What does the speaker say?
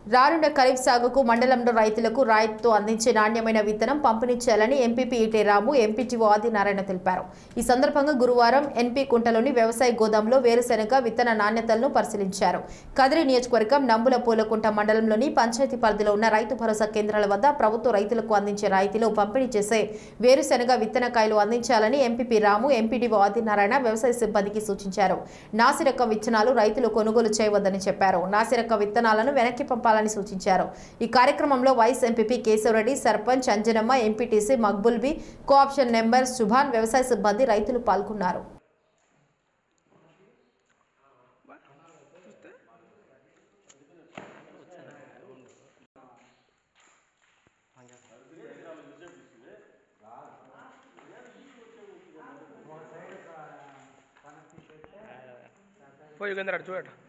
రానున్న ఖరీఫ్ సాగుకు మండలంలో రైతులకు రాయితీతో అందించే నాణ్యమైన విత్తనం పంపిణీ చేయాలని ఎంపీపీ ఈటే రాము ఎంపీటీఓ ఆదినారాయణ తెలిపారు ఈ సందర్భంగా గురువారం ఎన్పీ కుంటలోని వ్యవసాయ గోదాంలో వేరుశెనగ విత్తన నాణ్యతలను పరిశీలించారు కదిరి నియోజకవర్గం నంబుల పూలకుంట మండలంలోని పంచాయతీ పరిధిలో ఉన్న రైతు భరోసా కేంద్రాల వద్ద ప్రభుత్వ రైతులకు అందించే రాయితీలో పంపిణీ చేసే వేరుశెనగ విత్తనకాయలు అందించాలని ఎంపీపీ రాము ఎంపీడీఓ ఆదినారాయణ వ్యవసాయ సిబ్బందికి సూచించారు నాసిరకం విత్తనాలు రైతులు కొనుగోలు చేయవద్దని చెప్పారు నాసిరక విత్తనాలను వెనక్కి పంపాలని సూచించారు ఈ కార్యక్రమంలో vice MPP Keshavareddy sarpanch Anjanamma MPTC Maqbulbi cooption number Subhan వ్యవసాయ సిబ్బంది రైతులు పాల్గొన్నారు పోయి యుగేంద్ర అటు చూడట